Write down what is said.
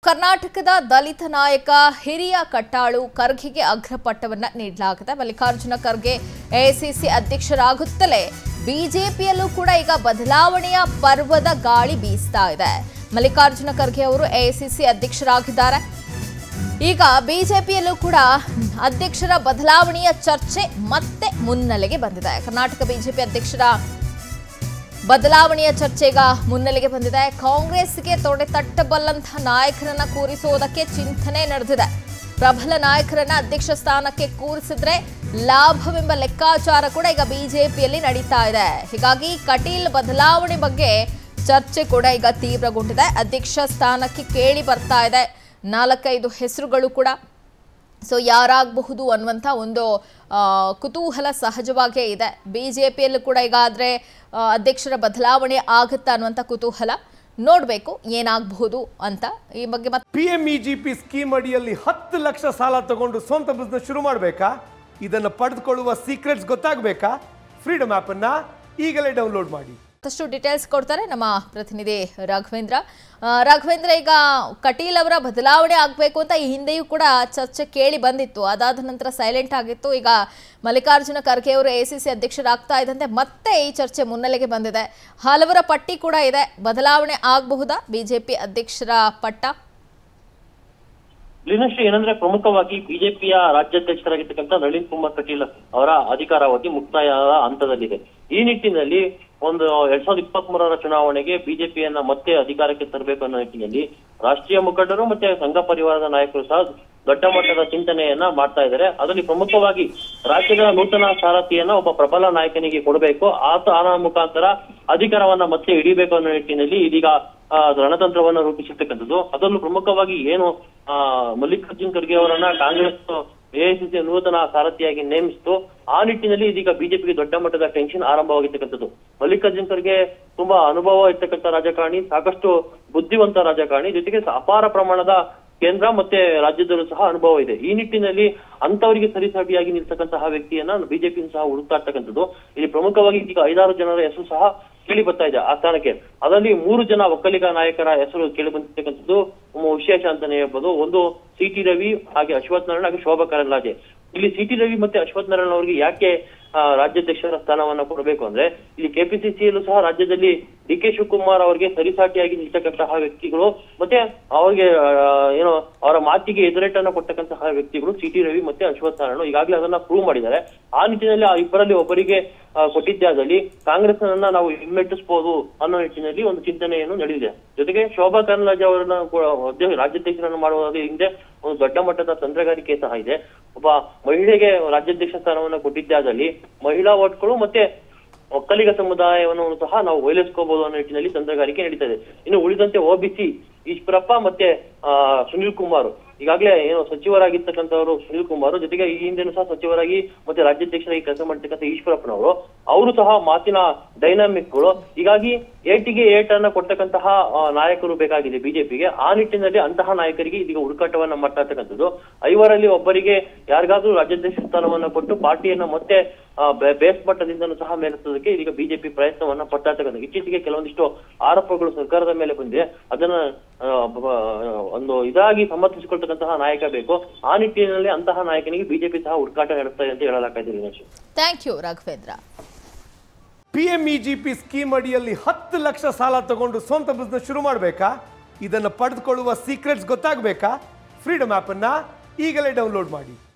ಕರ್ನಾಟಕದ ದಲಿತ ನಾಯಕ ಹಿರಿಯ ಕಟ್ಟಾಳು ಖರ್ಗೆಗೆ ಅಗ್ರಪಟ್ಟವನ್ನ ನೀಡಲಾಗಿದೆ ಮಲ್ಲಿಕಾರ್ಜುನ ಖರ್ಗೆ ಎಐಸಿಸಿ ಅಧ್ಯಕ್ಷರಾಗುತ್ತಲೇ ಬಿಜೆಪಿಯಲ್ಲೂ ಕೂಡ ಈಗ ಬದಲಾವಣೆಯ ಪರ್ವದ ಗಾಳಿ ಬೀಸ್ತಾ ಇದೆ ಮಲ್ಲಿಕಾರ್ಜುನ ಖರ್ಗೆ ಅವರು ಎಐಸಿಸಿ ಅಧ್ಯಕ್ಷರಾಗಿದ್ದಾರೆ ಈಗ ಬಿಜೆಪಿಯಲ್ಲೂ ಕೂಡ ಅಧ್ಯಕ್ಷರ ಬದಲಾವಣೆಯ ಚರ್ಚೆ ಮತ್ತೆ ಮುನ್ನೆಲೆಗೆ ಬಂದಿದೆ ಕರ್ನಾಟಕ ಬಿಜೆಪಿ ಅಧ್ಯಕ್ಷರ ಬದಲಾವಣೆಯ ಚರ್ಚೆಗ ಮುನ್ನೆಲೆಗೆ ಬಂದಿದೆ ಕಾಂಗ್ರೆಸ್ಗೆ ತೊಡೆ ತಟ್ಟಬಲ್ಲಂತಹ ನಾಯಕರನ್ನ ಕೂರಿಸುವುದಕ್ಕೆ ಚಿಂತನೆ ನಡೆದಿದೆ ಪ್ರಬಲ ನಾಯಕರನ್ನ ಅಧ್ಯಕ್ಷ ಸ್ಥಾನಕ್ಕೆ ಕೂರಿಸಿದ್ರೆ ಲಾಭವೆಂಬ ಲೆಕ್ಕಾಚಾರ ಕೂಡ ಈಗ ಬಿಜೆಪಿಯಲ್ಲಿ ನಡೀತಾ ಇದೆ ಹೀಗಾಗಿ ಕಟೀಲ್ ಬದಲಾವಣೆ ಬಗ್ಗೆ ಚರ್ಚೆ ಕೂಡ ಈಗ ತೀವ್ರಗೊಂಡಿದೆ ಅಧ್ಯಕ್ಷ ಸ್ಥಾನಕ್ಕೆ ಕೇಳಿ ಬರ್ತಾ ಇದೆ ನಾಲ್ಕೈದು ಹೆಸರುಗಳು ಕೂಡ ಸೊ ಯಾರಾಗಬಹುದು ಅನ್ನುವಂಥ ಒಂದು ಆ, ಕುತೂಹಲ ಸಹಜವಾಗೇ ಇದೆ ಬಿ ಜೆ ಪಿಯಲ್ಲೂ ಕೂಡ ಈಗ ಆದರೆ ಅಧ್ಯಕ್ಷರ ಬದಲಾವಣೆ ಆಗುತ್ತಾ ಅನ್ನುವಂಥ ಕುತೂಹಲ ನೋಡಬೇಕು ಏನಾಗಬಹುದು ಅಂತ ಈ ಬಗ್ಗೆ ಮತ್ತೆ P M E G P scheme ಅಡಿಯಲ್ಲಿ ಹತ್ತು ಲಕ್ಷ ಸಾಲ ತಗೊಂಡು ಸ್ವಂತ ಬಿಸ್ನೆಸ್ ಶುರು ಮಾಡಬೇಕಾ ಇದನ್ನು ಪಡೆದುಕೊಳ್ಳುವ ಸೀಕ್ರೆಟ್ಸ್ ಗೊತ್ತಾಗಬೇಕಾ ಫ್ರೀಡಮ್ ಆ್ಯಪನ್ನು ಈಗಲೇ ಡೌನ್ಲೋಡ್ ಮಾಡಿ ಮತ್ತಷ್ಟು ಡೀಟೇಲ್ಸ್ ಕೊಡ್ತಾರೆ ನಮ್ಮ ಪ್ರತಿನಿಧಿ ರಾಘವೇಂದ್ರ ಆ, ರಾಘವೇಂದ್ರ ಈಗ ಕಟೀಲ್ ಅವರ ಬದಲಾವಣೆ ಆಗಬೇಕು ಅಂತ ಈ ಹಿಂದೆಯೂ ಕೂಡ ಚರ್ಚೆ ಕೇಳಿ ಬಂದಿತ್ತು ಅದಾದ ನಂತರ ಸೈಲೆಂಟ್ ಆಗಿತ್ತು ಈಗ ಮಲ್ಲಿಕಾರ್ಜುನ ಖರ್ಗೆ ಅವರು ಎ ಸಿ ಸಿ ಅಧ್ಯಕ್ಷರಾಗ್ತಾ ಇದ್ದಂತೆ ಮತ್ತೆ ಈ ಚರ್ಚೆ ಮುನ್ನೆಲೆಗೆ ಬಂದಿದೆ ಹಲವರ ಪಟ್ಟಿ ಕೂಡ ಇದೆ ಬದಲಾವಣೆ ಆಗಬಹುದಾ ಬಿಜೆಪಿ ಅಧ್ಯಕ್ಷರ ಪಟ್ಟ ಲೀನಶ್ರೀ ಏನಂದ್ರೆ ಪ್ರಮುಖವಾಗಿ ಬಿಜೆಪಿಯ ರಾಜ್ಯಾಧ್ಯಕ್ಷರಾಗಿರ್ತಕ್ಕಂಥ ನಳಿನ್ ಕುಮಾರ್ ಕಟೀಲ್ ಅವರ ಅಧಿಕಾರಾವಧಿ ಮುಕ್ತಾಯದ ಹಂತದಲ್ಲಿದೆ ಈ ನಿಟ್ಟಿನಲ್ಲಿ ಒಂದು ಎರಡ್ ಸಾವಿರದ ಇಪ್ಪತ್ತ್ ಮೂರರ ಚುನಾವಣೆಗೆ ಬಿಜೆಪಿಯನ್ನ ಮತ್ತೆ ಅಧಿಕಾರಕ್ಕೆ ತರಬೇಕು ಅನ್ನೋ ನಿಟ್ಟಿನಲ್ಲಿ ರಾಷ್ಟ್ರೀಯ ಮುಖಂಡರು ಮತ್ತೆ ಸಂಘ ಪರಿವಾರದ ನಾಯಕರು ಸಹ ದೊಡ್ಡ ಮಟ್ಟದ ಚಿಂತನೆಯನ್ನ ಮಾಡ್ತಾ ಇದ್ದಾರೆ ಅದರಲ್ಲಿ ಪ್ರಮುಖವಾಗಿ ರಾಜ್ಯದ ನೂತನ ಸಾರಥಿಯನ್ನ ಒಬ್ಬ ಪ್ರಬಲ ನಾಯಕನಿಗೆ ಕೊಡಬೇಕು ಆತ ಆನ ಮುಖಾಂತರ ಅಧಿಕಾರವನ್ನ ಮತ್ತೆ ಹಿಡಿಬೇಕು ಅನ್ನೋ ನಿಟ್ಟಿನಲ್ಲಿ ಇದೀಗ ಆ, ರಣತಂತ್ರವನ್ನ ರೂಪಿಸಿರ್ತಕ್ಕಂಥದ್ದು ಅದರಲ್ಲೂ ಪ್ರಮುಖವಾಗಿ ಏನು ಆ ಮಲ್ಲಿಕಾರ್ಜುನ್ ಖರ್ಗೆ ಅವರನ್ನ ಕಾಂಗ್ರೆಸ್ ಎಐಸಿಸಿ ನೂತನ ಸಾರಥಿಯಾಗಿ ನೇಮಿಸಿತು ಆ ನಿಟ್ಟಿನಲ್ಲಿ ಇದೀಗ ಬಿಜೆಪಿಗೆ ದೊಡ್ಡ ಮಟ್ಟದ ಟೆನ್ಷನ್ ಆರಂಭವಾಗಿರ್ತಕ್ಕಂಥದ್ದು ಮಲ್ಲಿಕಾರ್ಜುನ್ ಖರ್ಗೆ ತುಂಬಾ ಅನುಭವ ಇರ್ತಕ್ಕಂಥ ರಾಜಕಾರಣಿ ಸಾಕಷ್ಟು ಬುದ್ಧಿವಂತ ರಾಜಕಾರಣಿ ಜೊತೆಗೆ ಅಪಾರ ಪ್ರಮಾಣದ ಕೇಂದ್ರ ಮತ್ತೆ ರಾಜ್ಯದಲ್ಲೂ ಸಹ ಅನುಭವ ಇದೆ ಈ ನಿಟ್ಟಿನಲ್ಲಿ ಅಂತವರಿಗೆ ಸರಿಸಾಟಿಯಾಗಿ ನಿಲ್ತಕ್ಕಂತಹ ವ್ಯಕ್ತಿಯನ್ನ ಬಿಜೆಪಿ ಸಹ ಹುಡುಕ್ತಾ ಇರ್ತಕ್ಕಂಥದ್ದು ಇಲ್ಲಿ ಪ್ರಮುಖವಾಗಿ ಈಗ ಐದಾರು ಜನರ ಹೆಸರು ಸಹ ಕೇಳಿ ಬರ್ತಾ ಇದೆ ಆ ಸ್ಥಾನಕ್ಕೆ ಅದರಲ್ಲಿ ಮೂರು ಜನ ಒಕ್ಕಲಿಗ ನಾಯಕರ ಹೆಸರು ಕೇಳಿ ಬಂದಿರ್ತಕ್ಕಂಥದ್ದು ಒಂದು ವಿಶೇಷ ಅಂತಾನೆ ಹೇಳ್ಬೋದು ಒಂದು ಸಿ ಟಿ ರವಿ ಹಾಗೆ ಅಶ್ವಥ್ ನಾರಾಯಣ ಹಾಗೆ ಶೋಭಾ ಕರಂದ್ಲಾಜೆ ಇಲ್ಲಿ ಸಿ ಟಿ ರವಿ ಮತ್ತೆ ಅಶ್ವಥ್ ನಾರಾಯಣ ಅವರಿಗೆ ಯಾಕೆ ಆ, ರಾಜ್ಯಾಧ್ಯಕ್ಷರ ಸ್ಥಾನವನ್ನ ಕೊಡಬೇಕು ಅಂದ್ರೆ ಇಲ್ಲಿ ಕೆಪಿಸಿಸಿಯಲ್ಲೂ ಸಹ ರಾಜ್ಯದಲ್ಲಿ ಡಿ ಕೆ ಶಿವಕುಮಾರ್ ಅವರಿಗೆ ಸರಿಸಾಟಿಯಾಗಿ ನಿಲ್ತಕ್ಕಂತಹ ವ್ಯಕ್ತಿಗಳು ಮತ್ತೆ ಅವರಿಗೆ ಆ, ಏನು ಅವರ ಮಾತಿಗೆ ಎದುರೇಟನ್ನ ಕೊಟ್ಟಂತಹ ವ್ಯಕ್ತಿಗಳು ಸಿ ಟಿ ರವಿ ಮತ್ತೆ ಅಶ್ವಥ್ ನಾರಾಯಣ ಈಗಾಗಲೇ ಅದನ್ನ ಪ್ರೂವ್ ಮಾಡಿದ್ದಾರೆ ಆ ನಿಟ್ಟಿನಲ್ಲಿ ಆ ಇಬ್ಬರಲ್ಲಿ ಒಬ್ಬರಿಗೆ ಆ, ಕೊಟ್ಟಿದ್ದಾದಲ್ಲಿ ಕಾಂಗ್ರೆಸ್ ಅನ್ನ ನಾವು ಹಿಮ್ಮೆಟ್ಟಿಸಬಹುದು ಅನ್ನೋ ನಿಟ್ಟಿನಲ್ಲಿ ಒಂದು ಚಿಂತನೆಯನ್ನು ನಡೆದಿದೆ ಜೊತೆಗೆ ಶೋಭಾ ಕರಂದ್ಲಾಜೆ ಅವರನ್ನ ಕೂಡ ಅಧ್ಯ- ರಾಜ್ಯಾಧ್ಯಕ್ಷರನ್ನು ಮಾಡುವುದರ ಹಿಂದೆ ಒಂದು ದೊಡ್ಡ ಮಟ್ಟದ ತಂತ್ರಗಾರಿಕೆ ಸಹ ಇದೆ ಒಬ್ಬ ಮಹಿಳೆಗೆ ರಾಜ್ಯಾಧ್ಯಕ್ಷ ಸ್ಥಾನವನ್ನು ಕೊಟ್ಟಿದ್ದಾದಲ್ಲಿ ಮಹಿಳಾ ಓಟ್ಗಳು ಮತ್ತೆ ಒಕ್ಕಲಿಗ ಸಮುದಾಯವನ್ನು ಸಹ ನಾವು ಒಯ್ಲಿಸ್ಕೋಬಹುದು ಅನ್ನೋ ನಿಟ್ಟಿನಲ್ಲಿ ತಂತ್ರಗಾರಿಕೆ ನಡೀತಾ ಇದೆ ಇನ್ನು ಉಳಿದಂತೆ ಒಬಿಸಿ ಈಶ್ವರಪ್ಪ ಮತ್ತೆ ಆ ಸುನಿಲ್ ಕುಮಾರ್ ಈಗಾಗಲೇ ಏನು ಸಚಿವರಾಗಿರ್ತಕ್ಕಂಥವರು ಸುನಿಲ್ ಕುಮಾರ್ ಜೊತೆಗೆ ಈ ಹಿಂದೆನೂ ಸಹ ಸಚಿವರಾಗಿ ಮತ್ತೆ ರಾಜ್ಯಾಧ್ಯಕ್ಷರಾಗಿ ಕೆಲಸ ಮಾಡ್ತಕ್ಕಂಥ ಈಶ್ವರಪ್ಪನವರು ಅವರು ಸಹ ಮಾತಿನ ಡೈನಾಮಿಕ್ಗಳು ಹೀಗಾಗಿ ಏಟಿಗೆ ಏಟ್ ಅನ್ನ ಕೊಡ್ತಕ್ಕಂತಹ ಆ, ನಾಯಕರು ಬೇಕಾಗಿದೆ ಬಿಜೆಪಿಗೆ ಆ ನಿಟ್ಟಿನಲ್ಲಿ ಅಂತಹ ನಾಯಕರಿಗೆ ಇದೀಗ ಹುಡುಕಾಟವನ್ನ ಮಾಡ್ತಾ ಇರ್ತಕ್ಕಂಥದ್ದು ಐವರಲ್ಲಿ ಒಬ್ಬರಿಗೆ ಯಾರಿಗಾದ್ರೂ ರಾಜ್ಯಾಧ್ಯಕ್ಷ ಸ್ಥಾನವನ್ನ ಕೊಟ್ಟು ಪಾರ್ಟಿಯನ್ನ ಮತ್ತೆ ಆ, ಬೇ- ಬೇಸ್ ಮಟ್ಟದಿಂದನೂ ಸಹ ಮೇಲೆತ್ತೋದಕ್ಕೆ ಇದೀಗ ಬಿಜೆಪಿ ಪ್ರಯತ್ನವನ್ನ ಪಡ್ತಾ ಇರ್ತಕ್ಕಂಥ ಇತ್ತೀಚೆಗೆ ಕೆಲವೊಂದಿಷ್ಟು ಆರೋಪಗಳು ಸರ್ಕಾರದ ಮೇಲೆ ಬಂದಿದೆ ಅದನ್ನ ಆ, ಬ- ಬ- ಒಂದು ಇದಾಗಿ ಸಮರ್ಥಿಸಿಕೊಳ್ತಕ್ಕಂತಹ ನಾಯಕ ಬೇಕು ಆ ನಿಟ್ಟಿನಲ್ಲಿ ಅಂತಹ ನಾಯಕನಿಗೆ ಬಿಜೆಪಿ ಸಹ ಹುಡುಕಾಟ ನಡೆಸ್ತಾ ಇದೆ ಅಂತ ಹೇಳಲಾಗ್ತಾ ಇದೆ thank you Raghavendra P M E G P scheme ಅಡಿಯಲ್ಲಿ ಹತ್ತು ಲಕ್ಷ ಸಾಲ ತಗೊಂಡು ಸ್ವಂತ ಬಿಸ್ನೆಸ್ ಶುರು ಮಾಡಬೇಕಾ ಇದನ್ನು ಪಡೆದುಕೊಳ್ಳುವ ಸೀಕ್ರೆಟ್ಸ್ ಗೊತ್ತಾಗಬೇಕಾ ಫ್ರೀಡಮ್ ಆ್ಯಪನ್ನು ಈಗಲೇ ಡೌನ್ಲೋಡ್ ಮಾಡಿ